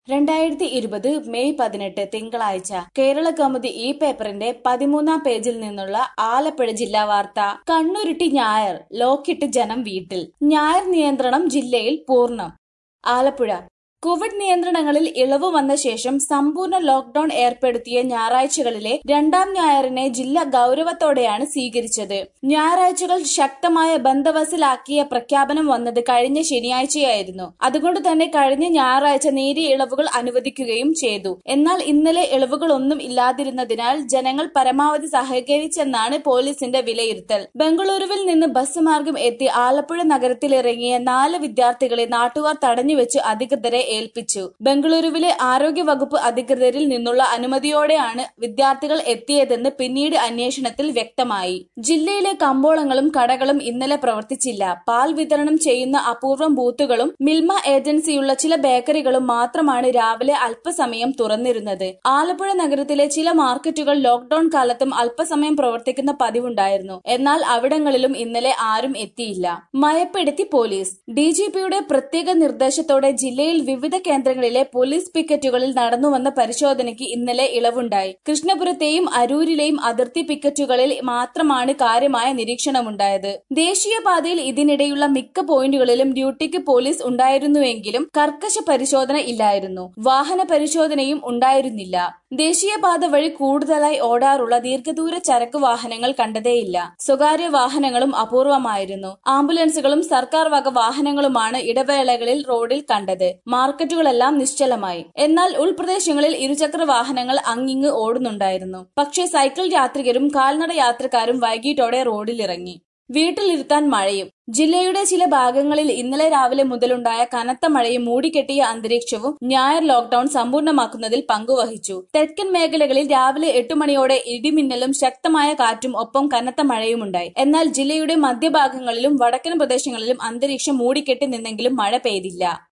രണ്ടായിരത്തി ഇരുപത് മെയ് പതിനെട്ട് തിങ്കളാഴ്ച കേരള കൗമുദി ഈ പേപ്പറിന്റെ പതിമൂന്നാം പേജിൽ നിന്നുള്ള ആലപ്പുഴ ജില്ലാ വാർത്ത കണ്ണുരുട്ടി ഞായർ ലോക്കിട്ട് ജനം വീട്ടിൽ ഞായർ നിയന്ത്രണം ജില്ലയിൽ പൂർണ്ണം ആലപ്പുഴ കോവിഡ് നിയന്ത്രണങ്ങളിൽ ഇളവ് വന്ന ശേഷം സമ്പൂർണ്ണ ലോക്ഡൌൺ ഏർപ്പെടുത്തിയ ഞായറാഴ്ചകളിലെ രണ്ടാം ഞായറിനെ ജില്ല ഗൌരവത്തോടെയാണ് സ്വീകരിച്ചത് ഞായറാഴ്ചകൾ ശക്തമായ ബന്ദവസിലാക്കിയ പ്രഖ്യാപനം വന്നത് കഴിഞ്ഞ ശനിയാഴ്ചയായിരുന്നു അതുകൊണ്ട് തന്നെ കഴിഞ്ഞ ഞായറാഴ്ച നേരിയ ഇളവുകൾ അനുവദിക്കുകയും ചെയ്തു എന്നാൽ ഇന്നലെ ഇളവുകളൊന്നും ഇല്ലാതിരുന്നതിനാൽ ജനങ്ങൾ പരമാവധി സഹകരിച്ചെന്നാണ് പോലീസിന്റെ വിലയിരുത്തൽ ബംഗളൂരുവിൽ നിന്ന് ബസ് മാർഗം എത്തി ആലപ്പുഴ നഗരത്തിലിറങ്ങിയ നാല് വിദ്യാർത്ഥികളെ നാട്ടുകാർ തടഞ്ഞുവെച്ച് അധികൃതരെ ഏൽപ്പിച്ചു ബംഗളൂരുവിലെ ആരോഗ്യ വകുപ്പ് അധികൃതരിൽ നിന്നുള്ള അനുമതിയോടെയാണ് വിദ്യാർത്ഥികൾ എത്തിയതെന്ന് പിന്നീട് അന്വേഷണത്തിൽ വ്യക്തമായി ജില്ലയിലെ കമ്പോളങ്ങളും കടകളും ഇന്നലെ പ്രവർത്തിച്ചില്ല പാൽ വിതരണം ചെയ്യുന്ന അപൂർവം ബൂത്തുകളും മിൽമ ഏജൻസിയുള്ള ചില ബേക്കറികളും മാത്രമാണ് രാവിലെ അല്പസമയം തുറന്നിരുന്നത് ആലപ്പുഴ നഗരത്തിലെ ചില മാർക്കറ്റുകൾ ലോക്ഡൌൺ കാലത്തും അല്പസമയം പ്രവർത്തിക്കുന്ന പതിവുണ്ടായിരുന്നു എന്നാൽ അവിടങ്ങളിലും ഇന്നലെ ആരും എത്തിയില്ല മയപ്പെടുത്തി പോലീസ് ഡിജിപിയുടെ പ്രത്യേക നിർദ്ദേശത്തോടെ ജില്ലയിൽ വിവിധ കേന്ദ്രങ്ങളിലെ പോലീസ് പിക്കറ്റുകളിൽ നടന്നുവന്ന പരിശോധനയ്ക്ക് ഇന്നലെ ഇളവുണ്ടായി കൃഷ്ണപുരത്തെയും അരൂരിലെയും അതിർത്തി പിക്കറ്റുകളിൽ മാത്രമാണ് കാര്യമായ നിരീക്ഷണമുണ്ടായത് ദേശീയപാതയിൽ ഇതിനിടെയുള്ള മിക്ക പോയിന്റുകളിലും ഡ്യൂട്ടിക്ക് പോലീസ് ഉണ്ടായിരുന്നുവെങ്കിലും കർക്കശ പരിശോധന ഇല്ലായിരുന്നു വാഹന പരിശോധനയും ഉണ്ടായിരുന്നില്ല ദേശീയപാത വഴി കൂടുതലായി ഓടാറുള്ള ദീർഘദൂര ചരക്ക് വാഹനങ്ങൾ കണ്ടതേയില്ല സ്വകാര്യ വാഹനങ്ങളും അപൂർവമായിരുന്നു ആംബുലൻസുകളും സർക്കാർ വക വാഹനങ്ങളുമാണ് ഇടവേളകളിൽ റോഡിൽ കണ്ടത് മാർക്കറ്റുകളെല്ലാം നിശ്ചലമായി എന്നാൽ ഉൾപ്രദേശങ്ങളിൽ ഇരുചക്ര വാഹനങ്ങൾ അങ്ങിങ്ങ് ഓടുന്നുണ്ടായിരുന്നു പക്ഷേ സൈക്കിൾ യാത്രികരും കാൽനട യാത്രക്കാരും വൈകിട്ടോടെ റോഡിലിറങ്ങി വീട്ടിലിരുത്താൻ മഴയും ജില്ലയുടെ ചില ഭാഗങ്ങളിൽ ഇന്നലെ രാവിലെ മുതലുണ്ടായ കനത്ത മഴയും മൂടിക്കെട്ടിയ അന്തരീക്ഷവും ഞായർ ലോക്ഡൌൺ സമ്പൂർണ്ണമാക്കുന്നതിൽ പങ്കുവഹിച്ചു തെക്കൻ മേഖലകളിൽ രാവിലെ എട്ട് മണിയോടെ ഇടിമിന്നലും ശക്തമായ കാറ്റും ഒപ്പം കനത്ത മഴയുമുണ്ടായി എന്നാൽ ജില്ലയുടെ മധ്യഭാഗങ്ങളിലും വടക്കൻ പ്രദേശങ്ങളിലും അന്തരീക്ഷം മൂടിക്കെട്ടി നിന്നെങ്കിലും മഴ പെയ്തില്ല